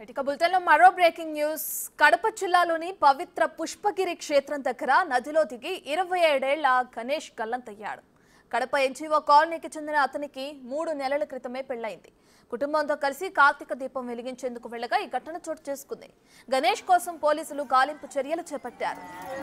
ఇక బులెటిన్లో మరో బ్రేకింగ్ న్యూస్ కడప జిల్లాలోని పవిత్ర పుష్పగిరి క్షేత్రం దగ్గర నదిలో దిగి ఇరవై ఏడేళ్ల గణేష్ గల్లంతయ్యాడు కడప ఎన్జీఓ కాలనీకి చెందిన అతనికి మూడు నెలల క్రితమే పెళ్లైంది కుటుంబంతో కలిసి కార్తీక దీపం వెలిగించేందుకు వెళ్ళగా ఈ ఘటన చోటు చేసుకుంది గణేష్ కోసం పోలీసులు గాలింపు చర్యలు చేపట్టారు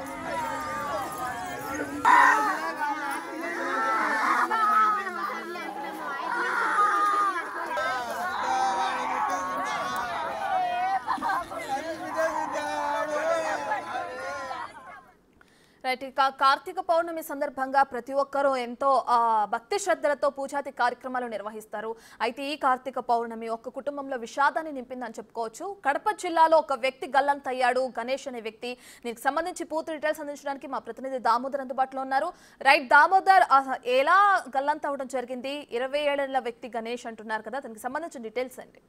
రైట్ ఇక కార్తీక పౌర్ణమి సందర్భంగా ప్రతి ఒక్కరూ ఎంతో ఆ, భక్తి శ్రద్ధలతో పూజాది కార్యక్రమాలు నిర్వహిస్తారు అయితే ఈ కార్తీక పౌర్ణమి ఒక్క కుటుంబంలో విషాదాన్ని నింపిందని చెప్పుకోవచ్చు కడప జిల్లాలో ఒక వ్యక్తి గల్లంతయ్యాడు గణేష్ అనే వ్యక్తి దీనికి సంబంధించి పూర్తి డీటెయిల్స్ అందించడానికి మా ప్రతినిధి దామోదర్ అందుబాటులో ఉన్నారు రైట్ దామోదర్ ఆ, ఎలా గల్లంత అవడం జరిగింది ఇరవై ఏడేళ్ల వ్యక్తి గణేష్ అంటున్నారు కదా దానికి సంబంధించిన డీటెయిల్స్ అండి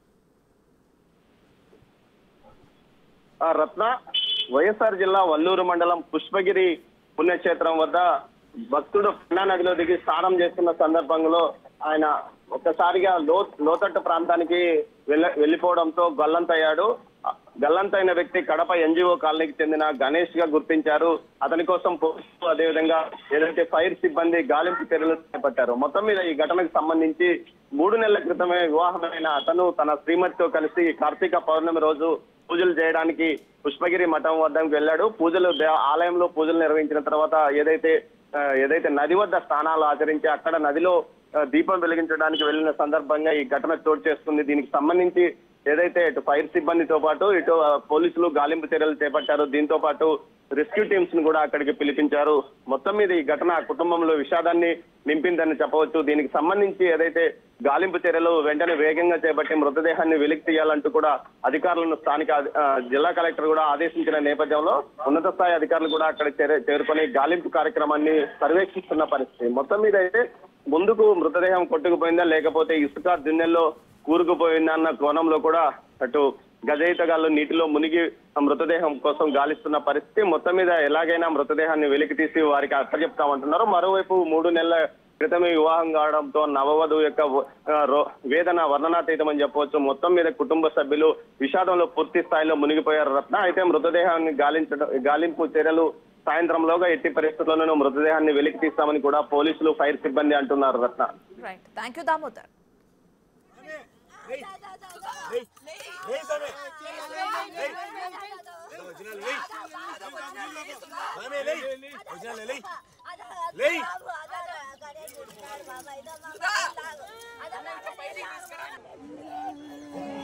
ఆ రత్న వైఎస్ఆర్ జిల్లా వల్లూరు మండలం పుష్పగిరి పుణ్యక్షేత్రం వద్ద భక్తుడు పెన్నా నదిలో దిగి స్నానం చేస్తున్న సందర్భంలో ఆయన ఒక్కసారిగా లో లోతట్టు ప్రాంతానికి వెళ్ళ వెళ్ళిపోవడంతో గల్లంతయ్యాడు ఆ గల్లంతైన వ్యక్తి కడప ఎన్జిఓ కాలనీకి చెందిన గణేష్ గా గుర్తించారు అతని కోసం పోలీసులు అదేవిధంగా ఏదైతే ఫైర్ సిబ్బంది గాలింపు చర్యలు చేపట్టారు మొత్తం మీద ఈ ఘటనకు సంబంధించి మూడు నెలల క్రితమే వివాహమైన అతను తన శ్రీమతితో కలిసి కార్తీక పౌర్ణమి రోజు పూజలు చేయడానికి పుష్పగిరి మఠం వద్దకు వెళ్ళాడు పూజలు దే- ఆలయంలో పూజలు నిర్వహించిన తర్వాత ఏదైతే ఆ, ఏదైతే నది వద్ద స్నానాలు ఆచరించి అక్కడ నదిలో ఆ, దీపం వెలిగించడానికి వెళ్ళిన సందర్భంగా ఈ ఘటన చోటు చేసుకుంది దీనికి సంబంధించి ఏదైతే ఇటు ఫైర్ సిబ్బందితో పాటు ఇటు ఆ, పోలీసులు గాలింపు చర్యలు చేపట్టారు దీంతో పాటు రెస్క్యూ టీమ్స్ ను కూడా అక్కడికి పిలిపించారు మొత్తం మీద ఈ ఘటన ఆ కుటుంబంలో విషాదాన్ని నింపిందని చెప్పవచ్చు దీనికి సంబంధించి ఏదైతే గాలింపు చర్యలు వెంటనే వేగంగా చేపట్టి మృతదేహాన్ని వెలికి తీయాలంటూ కూడా అధికారులను స్థానిక అధి- ఆ, జిల్లా కలెక్టర్ కూడా ఆదేశించిన నేపథ్యంలో ఉన్నత స్థాయి అధికారులు కూడా అక్కడ చేర- చేరుకొని గాలింపు కార్యక్రమాన్ని పర్యవేక్షిస్తున్న పరిస్థితి మొత్తం మీద అయితే ముందుకు మృతదేహం కొట్టుకుపోయిందా లేకపోతే ఇసుక దిన్నెల్లో కూరుకుపోయిందా అన్న కోణంలో కూడా అటు గజయితగాళ్ళు నీటిలో మునిగి ఆ మృతదేహం కోసం గాలిస్తున్న పరిస్థితి మొత్తం మీద ఎలాగైనా మృతదేహాన్ని వెలికి తీసి వారికి అప్పచెప్తామంటున్నారు మరోవైపు మూడు నెలల క్రితమే వివాహం కావడంతో నవవధువు యొక్క వ- ఆ, రో- వేదన వర్ణనాతీతమని చెప్పవచ్చు మొత్తం మీద కుటుంబ సభ్యులు విషాదంలో పూర్తి స్థాయిలో మునిగిపోయారు రత్న అయితే మృతదేహాన్ని గాలించడం గాలింపు చర్యలు సాయంత్రంలోగా ఎట్టి పరిస్థితుల్లోనూ మృతదేహాన్ని వెలికి తీస్తామని కూడా పోలీసులు ఫైర్ సిబ్బంది అంటున్నారు Ratna right thank you Damodar లే